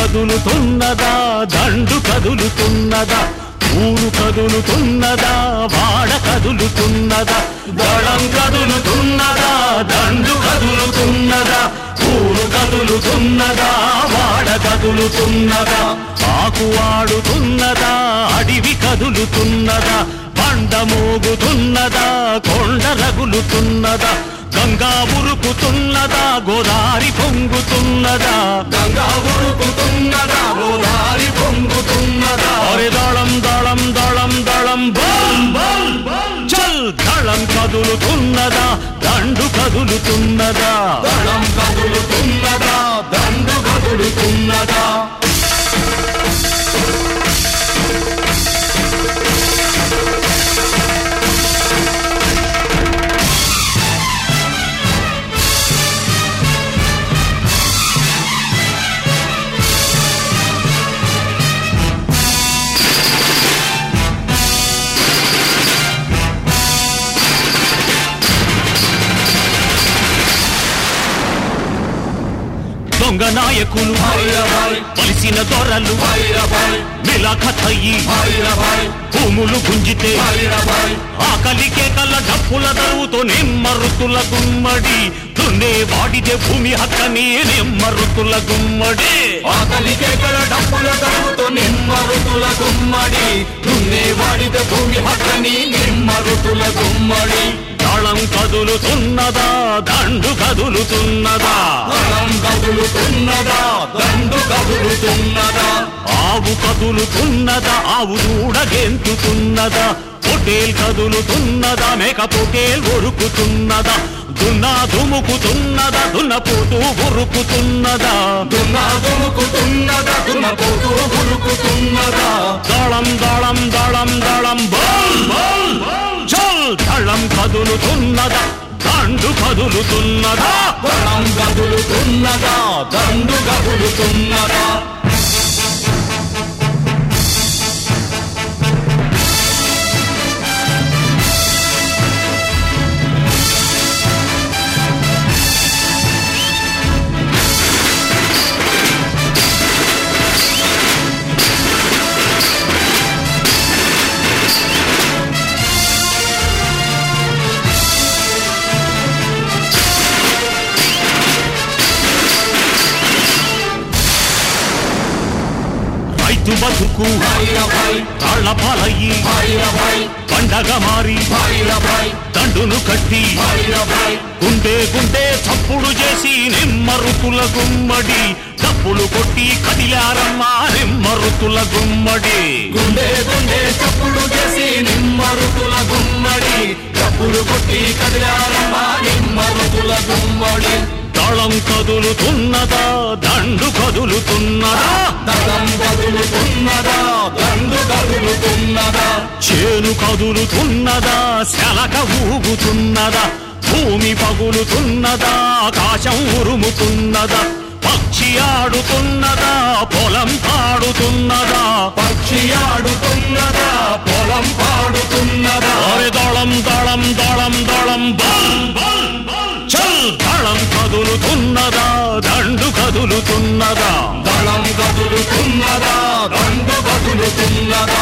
కదులుతున్నదా దండు కదులుతున్నదా ఊరు కదులుతున్నదా వాడ కదులుతున్నదా దళం కదులుతున్నదా దండు కదులుతున్నదా ఊరు కదులుతున్నదా వాడ కదులుతున్నదా ఆకు ఆడుతున్నదా అడివి కదులుతున్నదా బండ మోగుతున్నదా కొండ రగులుతున్నదా గంగా ఉరుకుతున్నదా గోదారి పొంగుతున్నదా గంగా ఉరుకుతున్నదా గోదారి పొంగుతున్నదా అరే దళం దళం దళం దళం బల్ బల్ చల్ దళం కదులుతున్నదా దండు కదులుతున్నదా దళం కదులుతున్నదా దండు కదులుతున్నదా దొంగ నాయకులు భైరవాయ్ కలిసిన దొరలు భైరవాయ్ మిలాఖతయ్యి భైరవాయ్ భూములు గుంజితే భైరవాయ్ ఆకలి కేకల డప్పుల దరువుతో నిమ్మరుతుల గుమ్మడి దున్నే వాడిదే భూమి హక్కని నిమ్మరుతుల గుమ్మడి ఆకలి కేకల డప్పుల దరువుతో నిమ్మ ఋతుల గుమ్మడి దున్నే వాడిద భూమి హక్కని నిమ్మ ఋతుల గుమ్మడి దళం కదులుతున్నదా దండు కదులుతున్నదా దళం కదులుతున్నదా దండు కదులుతున్నదా ఆవు కదులుతున్నదా ఆవు దూడ గెంతుతున్నదా పొటేల్ కదులుతున్నదా మేక పొటేల్ ఉరుకుతున్నదా దున్నా దుముకుతున్నదా దున్నపోతూ ఉరుకుతున్నదా దున్నా దుముకుతున్నదా దున్నపోతూ ఉరుకుతున్నదా దళం దళం దళం దళం బల్ బల్ చల్ దళం కదులుతున్నదా దండు కదులుతున్నదా దళం కదులుతున్నదా దండు కదులుతున్నదా రైతు బతుకు భైరవాయ్ తాళ్ల పాలయ్యి భైరవాయ్ పండగ మారి భైరవాయ్ దండును కట్టి భైరవాయ్ గుండె గుండె చప్పుడు చేసి నిమ్మరుతుల గుమ్మడి డప్పులు కొట్టి కదిలారమ్మా నిమ్మరుతుల గుమ్మడి గుండె గుండె చప్పుడు చేసి నిమ్మ ఋతుల గుమ్మడి చప్పులు కొట్టి కదిలారమ్మ నిమ్మ ఋతుల గుమ్మడి దళం కదులుతున్నదా దండు కదులుతున్నదా దళం కదులుతున్నదా దండు కదులుతున్నదా చేను కదులుతున్నదా శలక ఊగుతున్నదా భూమి పగులుతున్నదా ఆకాశం ఉరుముతున్నదా పక్షి ఆడుతున్నదా పొలం పాడుతున్నదా పక్షి ఆడుతున్నదా పొలం పాడుతున్నదా అరే దళం దళం దళం దళం బల్ బల్ చల్ దళం కదులుతున్నదా దండు కదులుతున్నదా దళం కదులుతున్నదా దండు కదులుతున్నదా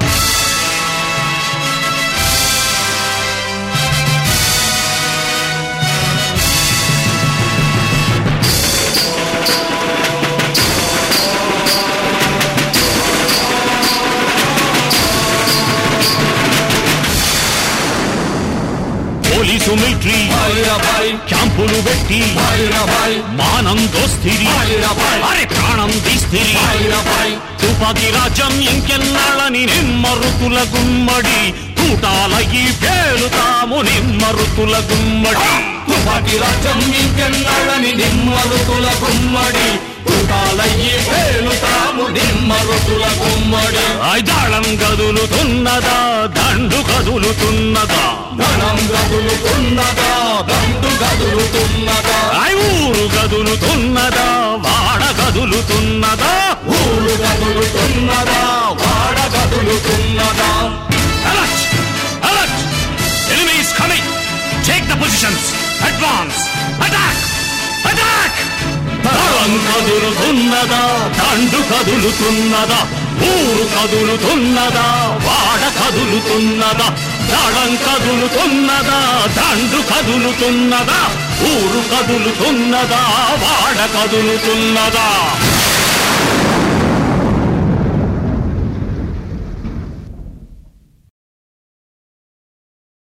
పోలీసు మిలిటరీ భైరవాయ్ క్యాంపులు పెట్టి భైరవాయ్ మానం దోస్తిరి భైరవాయ్ అరే ప్రాణం తీస్తిరి భైరవాయ్ తుపాకి రాజ్యం ఇంకెన్నాళ్ళని నిమ్మరుతుల గుమ్మడి తూటాలయ్యి పేలుతాము నిమ్మరుతుల గుమ్మడి తుపాకి రాజ్యం ఇంకెన్నాళ్ళని నిమ్మ ఋతుల గుమ్మడి తుటాలయ్యి పేలుతాము నిమ్మ ఋతుల గుమ్మడి దళం కదులుతున్నదా దండు కదులుతున్నదా ధనం గదులుతున్నదా దండు గదులుతున్నదా ఐ ఊరు కదులుతున్నదా వాడ కదులుతున్నదా ఊరు గదులుతున్నదా వాడ గదులుతున్నదా Alert! Alert! Enemy is coming! Take the positions! Advance! Attack! Attack! దళం కదులుతున్నదా దండు కదులుతున్నదా ఊరు కదులుతున్నదా వాడ కదులుతున్నదా దళం కదులుతున్నదా దండు కదులుతున్నదా ఊరు కదులుతున్నదా వాడ కదులుతున్నదా